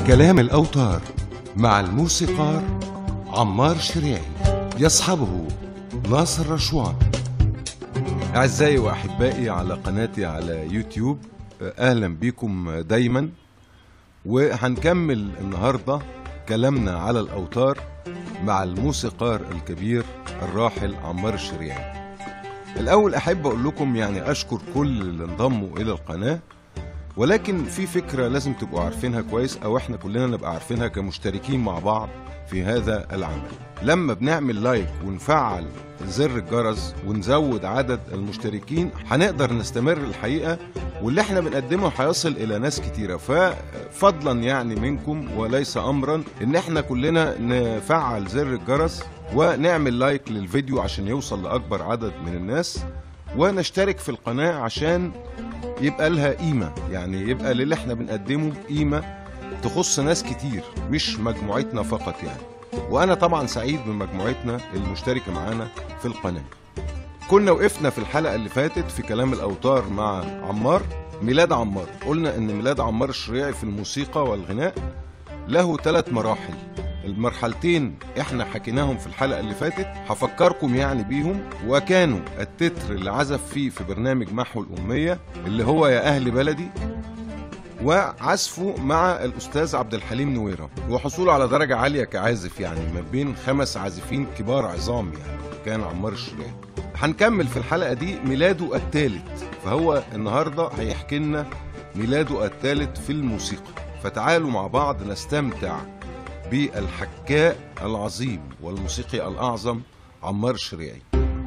كلام الأوتار مع الموسيقار عمار شريعي يصحبه ناصر رشوان أعزائي وأحبائي على قناتي على يوتيوب أهلا بكم دايما وهنكمل النهاردة كلامنا على الأوتار مع الموسيقار الكبير الراحل عمار الشريعي الأول أحب أقول لكم يعني أشكر كل اللي انضموا إلى القناة ولكن في فكرة لازم تبقوا عارفينها كويس أو إحنا كلنا نبقى عارفينها كمشتركين مع بعض في هذا العمل لما بنعمل لايك ونفعل زر الجرس ونزود عدد المشتركين هنقدر نستمر الحقيقة واللي احنا بنقدمه هيصل إلى ناس كتيرة ففضلا يعني منكم وليس أمرا إن احنا كلنا نفعل زر الجرس ونعمل لايك للفيديو عشان يوصل لأكبر عدد من الناس ونشترك في القناة عشان يبقى لها قيمة يعني يبقى للي احنا بنقدمه قيمة تخص ناس كتير مش مجموعتنا فقط يعني وأنا طبعا سعيد بمجموعتنا المشتركة معانا في القناة كنا وقفنا في الحلقة اللي فاتت في كلام الأوتار مع عمار ميلاد عمار قلنا إن ميلاد عمار الشريعي في الموسيقى والغناء له ثلاث مراحل المرحلتين احنا حكيناهم في الحلقة اللي فاتت هفكركم يعني بيهم وكانوا التتر اللي عزف فيه في برنامج محو الأمية اللي هو يا أهل بلدي وعزفه مع الأستاذ عبد الحليم نويرة وحصوله على درجة عالية كعازف يعني ما بين خمس عازفين كبار عظام يعني كان عمار الشريعي هنكمل في الحلقة دي ميلاده الثالث فهو النهاردة هيحكي لنا ميلاده الثالث في الموسيقى فتعالوا مع بعض نستمتع بالحكاء العظيم والموسيقي الأعظم عمار الشريعي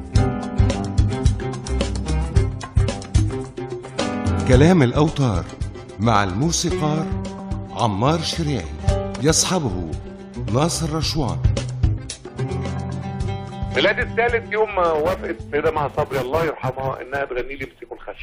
كلام الأوتار مع الموسيقار عمار الشريعي يصحبه ناصر رشوان ميلاد الثالث يوم ما وافقت سيدة مع صبري الله يرحمها انها تغني لي مسيكوا الخشب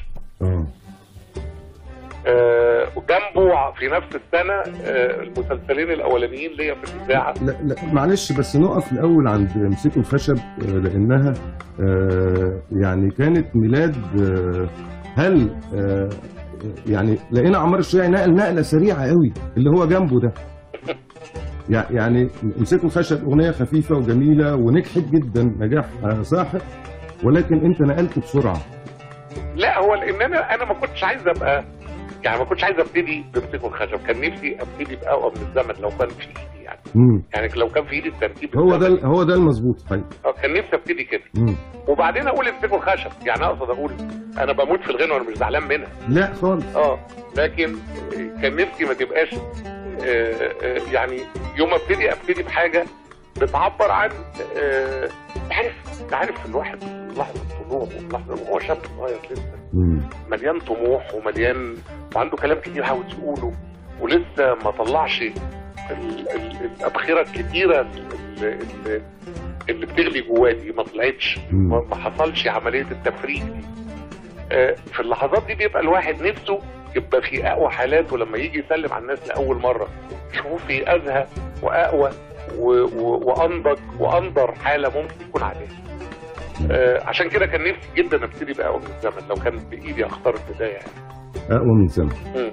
آه وجنبه في نفس السنة آه المسلسلين الأولانيين ليا في الإذاعة لا لا معلش بس نقف الاول عند مسك الخشب آه، لانها آه، يعني كانت ميلاد آه، هل آه، يعني لقينا عمار الشريعي نقل نقله سريعه قوي اللي هو جنبه ده يع- يعني مسك الخشب اغنيه خفيفه وجميله ونجحت جدا نجاح آه، ساحق ولكن انت نقلت بسرعه لا هو لأن أنا أنا ما كنتش عايز أبقى يعني ما كنتش عايز ابتدي بمسكوا الخشب كان نفسي ابتدي بأقوى من الزمن لو كان في ايدي يعني مم. يعني لو كان في ايدي الترتيب هو الزمني. ده هو ده المظبوط حقيقي آه، كان نفسي ابتدي كده مم. وبعدين اقول امسكوا الخشب يعني اقصد اقول انا بموت في الغنى وانا مش زعلان منها لا خالص اه لكن كان نفسي ما تبقاش آه، آه، يعني يوم ما ابتدي ابتدي بحاجه بتعبر عن آه، عارف عارف الواحد لحظه طلوع ولحظه وهو شاب صغير لسه مم. مليان طموح ومليان وعنده كلام كتير عاوز يقوله ولسه ما طلعش ال- ال- الابخره الكتيره اللي, اللي, اللي بتغلي جواه دي ما طلعتش مم. ما ما حصلش عمليه التفريغ دي آه، في اللحظات دي بيبقى الواحد نفسه يبقى في اقوى حالاته لما يجي يسلم على الناس لاول مره يشوفوه في ازهى واقوى و- و- وانضج واندر حاله ممكن يكون عليها آه، عشان كده كان نفسي جدا ابتدي باقوى من الزمن لو كان بايدي اختار البدايه يعني اقوى من سنه مم.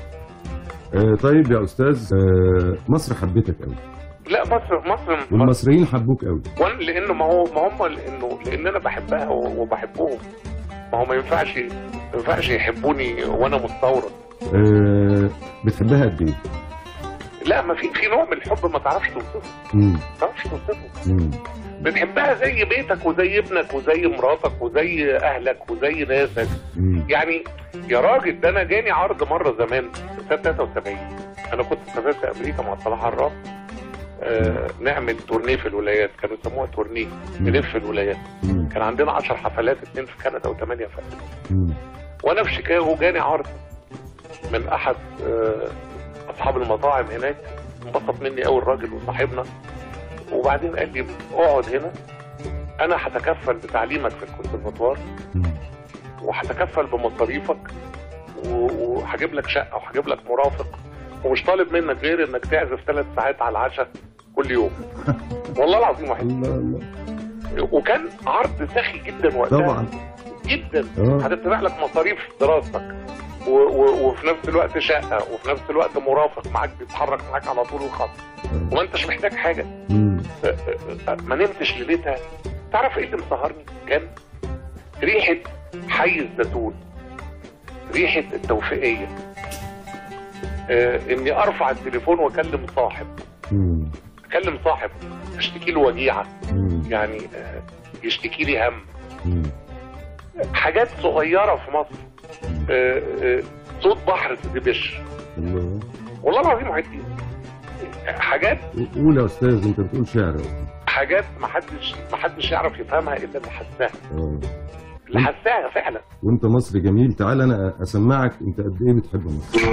آه طيب يا استاذ آه مصر حبتك قوي لا مصر مصر مصر والمصريين حبوك قوي وانا لانه ما هو ما هم لانه لان انا بحبها و- وبحبهم ما هو ما ينفعش ما ينفعش يحبوني وانا مستورد آه بتحبها قد ايه؟ لا ما في في نوع من الحب ما تعرفش توصفه مم. ما تعرفش توصفه مم. بتحبها زي بيتك وزي ابنك وزي مراتك وزي اهلك وزي ناسك مم. يعني يا راجل ده انا جاني عرض مره زمان سنه 73 انا كنت سافرت امريكا مع صلاح عراف آه نعمل تورنيه في الولايات كانوا يسموها تورنيه نلف الولايات مم. كان عندنا 10 حفلات اثنين في كندا وثمانيه في امريكا مم. وانا في شيكاغو جاني عرض من احد آه، اصحاب المطاعم هناك انبسط مني قوي الراجل وصاحبنا وبعدين قال لي اقعد هنا انا هتكفل بتعليمك في الكونسرفاتوار مم. وهتكفل بمصاريفك و- وهجيب لك شقه وهجيب لك مرافق ومش طالب منك غير انك تعزف ثلاث ساعات على العشاء كل يوم والله العظيم واحد الله الله وكان عرض سخي جدا وقتها طبعا جدا اه هتدفع لك مصاريف دراستك و- و- وفي نفس الوقت شقه وفي نفس الوقت مرافق معاك بيتحرك معاك على طول الخط وما انتش محتاج حاجه مم. ما نمتش ليلتها تعرف ايه اللي مسهرني كان ريحه حي الزيتون ريحه التوفيقيه آه اني ارفع التليفون واكلم صاحب مم. اكلم صاحب اشتكي له وجيعه مم. يعني آه يشتكي لي هم مم. حاجات صغيره في مصر آه آه صوت بحر سيدي بشر الله والله العظيم عدي حاجات قول يا استاذ انت بتقول شعر يا أستاذ. حاجات ما حدش ما حدش يعرف يفهمها الا اللي حساها اه اللي حساها فعلا وانت مصري جميل تعال انا اسمعك انت قد ايه بتحب مصر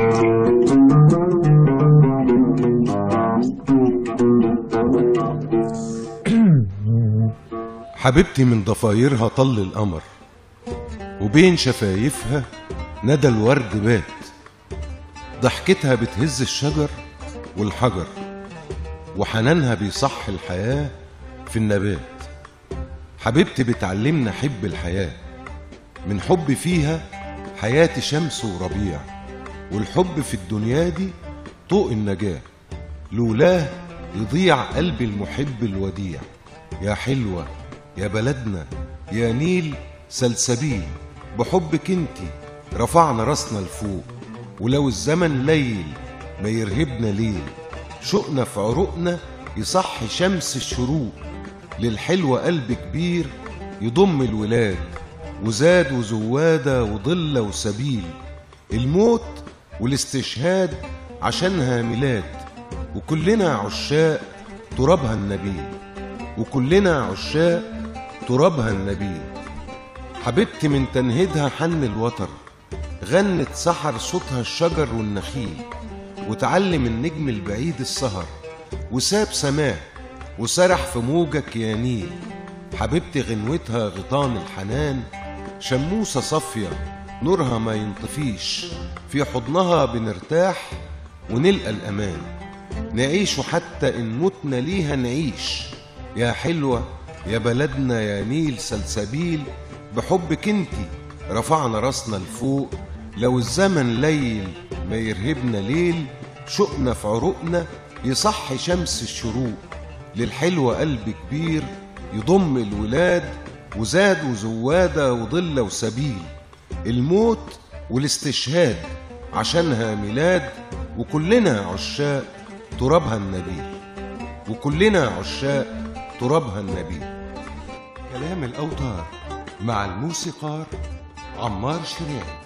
حبيبتي من ضفايرها طل القمر وبين شفايفها ندى الورد بات ضحكتها بتهز الشجر والحجر وحنانها بيصح الحياة في النبات حبيبتي بتعلمنا حب الحياة من حب فيها حياتي شمس وربيع والحب في الدنيا دي طوق النجاة لولاه يضيع قلبي المحب الوديع يا حلوة يا بلدنا يا نيل سلسبيل بحبك انتي رفعنا راسنا لفوق ولو الزمن ليل ما يرهبنا ليل شوقنا في عروقنا يصح شمس الشروق للحلوة قلب كبير يضم الولاد وزاد وزوادة وضلة وسبيل الموت والاستشهاد عشانها ميلاد وكلنا عشاق ترابها النبيل وكلنا عشاق ترابها النبيل حبيبتي من تنهيدها حن الوتر غنت سحر صوتها الشجر والنخيل وتعلم النجم البعيد السهر وساب سماه وسرح في موجك يا نيل حبيبتي غنوتها غطان الحنان شموسة صافية نورها ما ينطفيش في حضنها بنرتاح ونلقى الأمان نعيش حتى إن متنا ليها نعيش يا حلوة يا بلدنا يا نيل سلسبيل بحبك انتي رفعنا راسنا لفوق لو الزمن ليل ما يرهبنا ليل شوقنا في عروقنا يصح شمس الشروق للحلوة قلب كبير يضم الولاد وزاد وزوادة وضلة وسبيل الموت والاستشهاد عشانها ميلاد وكلنا عشاق ترابها النبيل وكلنا عشاق ترابها النبيل كلام الأوتار مع الموسيقار عمار شريعي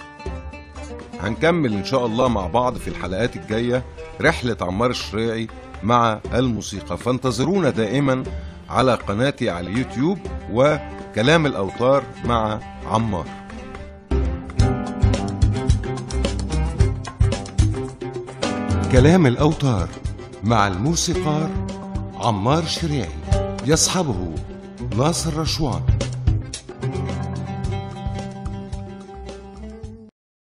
هنكمل إن شاء الله مع بعض في الحلقات الجاية رحلة عمار الشريعي مع الموسيقى فانتظرونا دائما على قناتي على اليوتيوب وكلام الأوتار مع عمار كلام الأوتار مع الموسيقار عمار شريعي يصحبه ناصر رشوان